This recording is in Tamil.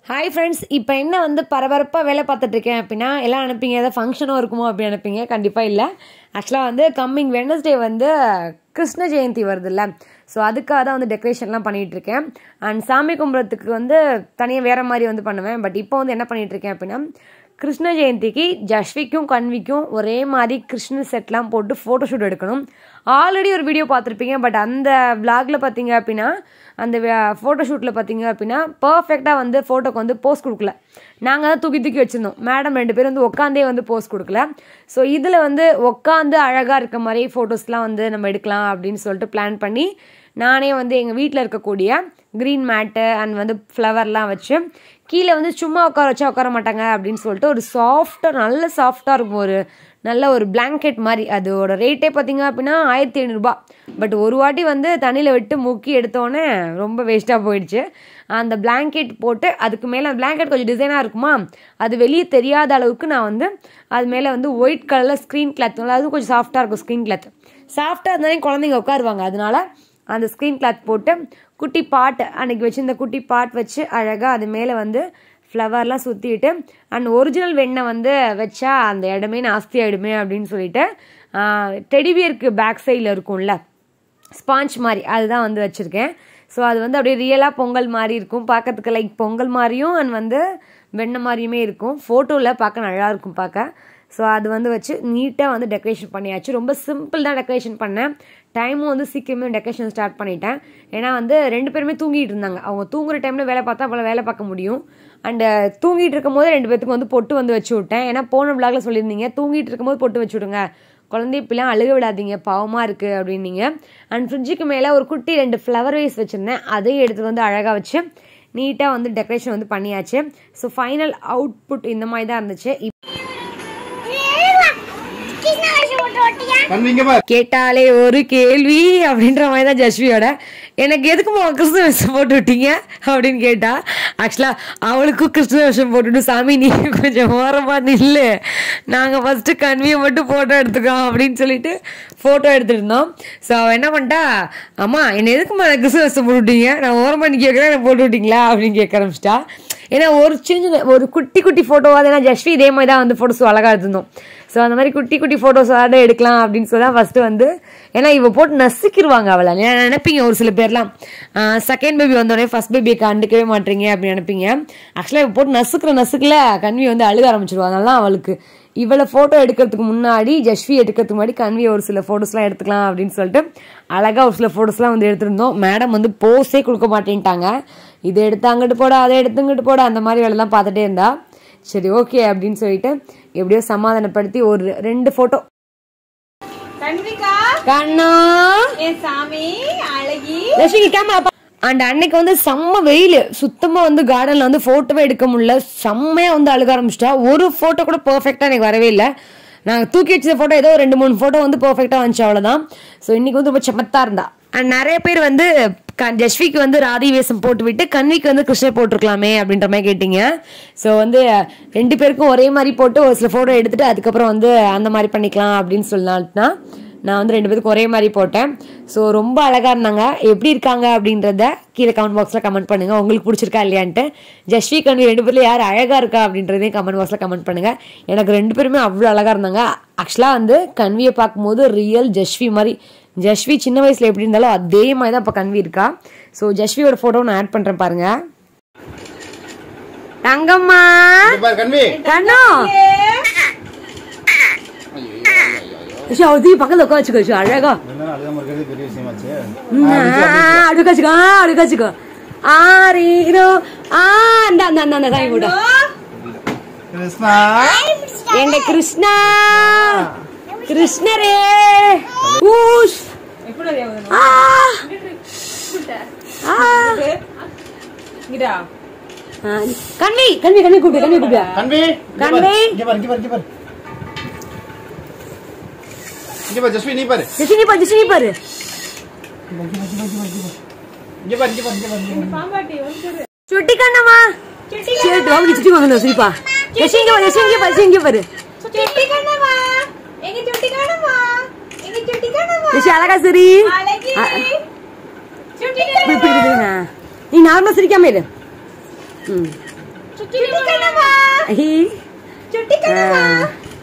ஹாய் ஃப்ரெண்ட்ஸ் இப்போ என்ன வந்து பரபரப்பாக வேலை பார்த்துட்டு இருக்கேன் அப்படின்னா எல்லாம் அனுப்பிங்க ஏதாவது ஃபங்க்ஷனும் இருக்குமோ அப்படி அனுப்பிங்க கண்டிப்பாக இல்லை ஆக்சுவலாக வந்து கம்மிங் வெனஸ்டே வந்து கிருஷ்ண ஜெயந்தி வருதுல்ல ஸோ அதுக்காக தான் வந்து டெக்கரேஷன்லாம் பண்ணிகிட்டு இருக்கேன் அண்ட் சாமி கும்பிட்றதுக்கு வந்து தனியாக வேறு மாதிரி வந்து பண்ணுவேன் பட் இப்போ வந்து என்ன பண்ணிகிட்டு இருக்கேன் அப்படின்னா கிருஷ்ண ஜெயந்திக்கு ஜஷ்விக்கும் கன்விக்கும் ஒரே மாதிரி கிருஷ்ண செட்லாம் போட்டு ஃபோட்டோ ஷூட் எடுக்கணும் ஆல்ரெடி ஒரு வீடியோ பார்த்துருப்பீங்க பட் அந்த விளாகில் பார்த்தீங்க அப்படின்னா அந்த ஃபோட்டோ ஷூட்டில் பார்த்தீங்க அப்படின்னா பர்ஃபெக்டாக வந்து ஃபோட்டோக்கு வந்து போஸ்ட் கொடுக்கல நாங்கள் தான் தூக்கி தூக்கி வச்சுருந்தோம் மேடம் ரெண்டு பேரும் வந்து உட்காந்தே வந்து போஸ்ட் கொடுக்கல ஸோ இதில் வந்து உட்காந்து அழகாக இருக்க மாதிரி ஃபோட்டோஸ்லாம் வந்து நம்ம எடுக்கலாம் அப்படின்னு சொல்லிட்டு பிளான் பண்ணி நானே வந்து எங்கள் வீட்டில் இருக்கக்கூடிய க்ரீன் மேட்டு அண்ட் வந்து ஃப்ளவர்லாம் வச்சு கீழே வந்து சும்மா உட்கார வச்சா உட்கார மாட்டாங்க அப்படின்னு சொல்லிட்டு ஒரு சாஃப்டாக நல்ல சாஃப்டாக இருக்கும் ஒரு நல்ல ஒரு பிளாங்கெட் மாதிரி அதோட ரேட்டே பார்த்தீங்க அப்படின்னா ஆயிரத்தி ஐநூறுரூபா பட் ஒரு வாட்டி வந்து தண்ணியில் விட்டு முக்கி எடுத்தோடனே ரொம்ப வேஸ்ட்டாக போயிடுச்சு அந்த பிளாங்கெட் போட்டு அதுக்கு மேலே அந்த பிளாங்கெட் கொஞ்சம் டிசைனாக இருக்குமா அது வெளியே தெரியாத அளவுக்கு நான் வந்து அது மேலே வந்து ஒயிட் கலரில் ஸ்க்ரீன் கிளாத் அதாவது கொஞ்சம் சாஃப்டாக இருக்கும் ஸ்க்ரீன் கிளாத் சாஃப்டாக இருந்தாலே குழந்தைங்க உட்காருவாங்க அதனால அந்த ஸ்க்ரீன் கிளாத் போட்டு குட்டி பாட் அன்னைக்கு வச்சு இந்த குட்டி பாட் வச்சு அழகாக அது மேலே வந்து ஃப்ளவர்லாம் சுற்றிட்டு அண்ட் ஒரிஜினல் வெண்ணெய் வந்து வச்சா அந்த இடமே நாஸ்தி ஆகிடுமே அப்படின்னு சொல்லிட்டு டெடிபியருக்கு பேக் சைடில் இருக்கும்ல ஸ்பாஞ்ச் மாதிரி அதுதான் வந்து வச்சுருக்கேன் ஸோ அது வந்து அப்படியே ரியலாக பொங்கல் மாதிரி இருக்கும் பார்க்கறதுக்கு லைக் பொங்கல் மாதிரியும் அண்ட் வந்து வெண்ணெய் மாதிரியுமே இருக்கும் ஃபோட்டோவில் பார்க்க நல்லா இருக்கும் பார்க்க ஸோ அது வந்து வச்சு நீட்டாக வந்து டெக்கரேஷன் பண்ணியாச்சு ரொம்ப சிம்பிள் தான் டெக்கரேஷன் பண்ணேன் டைமும் வந்து சீக்கிரமே டெக்கரேஷன் ஸ்டார்ட் பண்ணிட்டேன் ஏன்னா வந்து ரெண்டு பேருமே தூங்கிட்டு இருந்தாங்க அவங்க தூங்குற டைமில் வேலை பார்த்தா அவ்வளோ வேலை பார்க்க முடியும் அண்டு தூங்கிட்டு இருக்கும் போது ரெண்டு பேத்துக்கு வந்து பொட்டு வந்து வச்சு விட்டேன் ஏன்னா போன விளாக்ல சொல்லியிருந்தீங்க தூங்கிட்டு இருக்கும்போது பொட்டு வச்சு விடுங்க குழந்தை இப்பெல்லாம் அழுக விடாதீங்க பாவமாக இருக்குது அப்படின்னீங்க அண்ட் ஃப்ரிட்ஜுக்கு மேலே ஒரு குட்டி ரெண்டு ஃப்ளவர் வைஸ் வச்சுருந்தேன் அதையும் எடுத்து வந்து அழகாக வச்சு நீட்டாக வந்து டெக்கரேஷன் வந்து பண்ணியாச்சு ஸோ ஃபைனல் அவுட்புட் இந்த மாதிரி தான் இருந்துச்சு கண்வீங்க பார் கேட்டாலே ஒரு கேள்வி அப்படின்ற மாதிரி தான் ஜஸ்வியோட எனக்கு எதுக்குமா கிறிஸ்துவ வேஷம் போட்டு விட்டீங்க அப்படின்னு கேட்டா ஆக்சுவலாக அவளுக்கும் கிறிஸ்துவ வேஷம் போட்டுட்டு சாமி நீ கொஞ்சம் ஓரமாக நில்லு நாங்கள் ஃபஸ்ட்டு கன்வியை மட்டும் ஃபோட்டோ எடுத்துக்கோம் அப்படின்னு சொல்லிட்டு ஃபோட்டோ எடுத்துருந்தோம் ஸோ அவள் என்ன பண்ணிட்டா அம்மா என்னை எதுக்குமா கிறிஸ்துவ வேஷம் போட்டு விட்டீங்க நான் ஓரமாக நீ கேட்குறேன் நான் போட்டு விட்டீங்களா அப்படின்னு கேட்க ஆரம்பிச்சிட்டா ஏன்னா ஒரு சின்ன ஒரு குட்டி குட்டி ஃபோட்டோவாக ஏன்னா ஜஸ்வி இதே மாதிரி தான் வந்து ஃபோட்டோஸ் அழகாக எடுத்திருந்தோம் ஸோ அந்த மாதிரி குட்டி குட்டி ஃபோட்டோஸ் ஆட எடுக்கலாம் அப்படின்னு சொல்லி தான் ஃபஸ்ட்டு வந்து ஏன்னா இவ போட்டு நசுக்கிடுவாங்க அவளை நீ- நினைப்பீங்க ஒரு சில பேர்லாம் செகண்ட் பேபி வந்தோடனே ஃபர்ஸ்ட் பேபியை கண்டுக்கவே மாட்டீங்க அப்படின்னு நினைப்பீங்க ஆக்சுவலாக இவ போட்டு நசுக்கிற நசுக்கில் கன்வி வந்து அழுக ஆரம்பிச்சிருவா அதனால தான் அவளுக்கு இவளை ஃபோட்டோ எடுக்கிறதுக்கு முன்னாடி ஜஸ்வி எடுக்கிறதுக்கு முன்னாடி கன்வி ஒரு சில ஃபோட்டோஸ்லாம் எடுத்துக்கலாம் அப்படின்னு சொல்லிட்டு அழகாக ஒரு சில ஃபோட்டோஸ்லாம் வந்து எடுத்திருந்தோம் மேடம் வந்து போஸே கொடுக்க மாட்டேன்ட்டாங்க இதை எடுத்து அங்கிட்டு போட அதை எடுத்து இங்கிட்டு போட அந்த மாதிரி வேலை தான் பார்த்துட்டே இருந்தா சரி ஓகே அப்படின்னு சொல்லிட்டு எப்படியோ சமாதானப்படுத்தி ஒரு ரெண்டு ஃபோட்டோ கண்விகா கண்ணா என் சாமி அழகி லட்சுமி கேமரா அண்ட் அன்னைக்கு வந்து செம்ம வெயில் சுத்தமா வந்து கார்டன்ல வந்து போட்டோவே எடுக்க முடியல செம்மையா வந்து அழுக ஆரம்பிச்சிட்டா ஒரு போட்டோ கூட பெர்ஃபெக்டா எனக்கு வரவே இல்லை நாங்கள் தூக்கி வச்ச ஃபோட்டோ ஏதோ ரெண்டு மூணு ஃபோட்டோ வந்து பெர்ஃபெக்டாக வந்துச்சு அவ்வளோதான் ஸோ இன்னைக்கு வந்து ரொம்ப செமத்தா இருந்தா அண்ட் நிறைய பேர் வந்து க- ஜஸ்விக்கு வந்து ராதி வேஷம் போட்டு விட்டு கன்விக்கு வந்து கிருஷ்ணர் போட்டிருக்கலாமே அப்படின்ற மாதிரி கேட்டீங்க ஸோ வந்து ரெண்டு பேருக்கும் ஒரே மாதிரி போட்டு ஒரு சில ஃபோட்டோ எடுத்துட்டு அதுக்கப்புறம் வந்து அந்த மாதிரி பண்ணிக்கலாம் அப்படின்னு சொல்லலாம்னா நான் வந்து ரெண்டு பேத்துக்கும் ஒரே மாதிரி போட்டேன் ஸோ ரொம்ப அழகாக இருந்தாங்க எப்படி இருக்காங்க அப்படின்றத கீழே கமெண்ட் பாக்ஸில் கமெண்ட் பண்ணுங்கள் உங்களுக்கு பிடிச்சிருக்கா இல்லையான்ட்டு ஜஸ்வி கன்வி ரெண்டு பேர்ல யார் அழகாக இருக்கா அப்படின்றதையும் கமெண்ட் பாக்ஸில் கமெண்ட் பண்ணுங்கள் எனக்கு ரெண்டு பேருமே அவ்வளோ அழகாக இருந்தாங்க ஆக்சுவலாக வந்து கன்வியை பார்க்கும்போது ரியல் ஜஸ்வி மாதிரி ஜஸ்வி சின்ன வயசில் எப்படி இருந்தாலும் அதே மாதிரி தான் இப்போ கன்வி இருக்கா ஸோ ஜஸ்வியோட ஃபோட்டோ நான் ஆட் பண்ணுறேன் பாருங்க தங்கம்மா இங்க பார் கண்வி கண்ணா அவள் தூக்கி பக்கத்தில் உட்கார வச்சுக்கோ அழகா இருந்தாலும் அழுகாம இருக்கிறது பெரிய விஷயமாச்சு அடுக்காச்சுக்கோ அடுக்காச்சுக்கோ ஆரீரோ ஆ அந்த அந்த அந்த அந்த சாமி போட்டா கிருஷ்ணா எங்க கிருஷ்ணா கிருஷ்ணரே ஊஷ் ஆ ஆ இங்கடா ஆ, கண்ணி கண்ணி கண்ணி கூப்பிடு கண்ணி கூப்பிடு கண்வி கண்வி. இங்க பார் இங்க பார் இங்க பார் இங்க பார் ஜஸ்வி நீ பாரு ஜெசினி பாரு ஜெசினி பாரு இங்க பார் இங்க பார் இங்க பார் இங்க பார். பாம்பாட்டி வந்து சுட்டி கண்ணம்மா சரி வாங்க சுட்டி வாங்க சரிப்பா ஜெசி இங்க பாரு ஜெசி இங்க பாரு ஜெசி இங்க பாரு சுட்டி கண்ணம்மா எங்க சுட்டி கண்ணம்மா எங்க சுட்டி கண்ணம்மா ஜெசி அழகா சரி அழகி ஆ. சுட்டி இப்படி இப்படி இப்படி, ஆ. நீ நார்மலா சிரிக்காம இரு ம் சுட்டி கண்ணம்மா ஹீ சுட்டி கண்ணம்மா ஆ.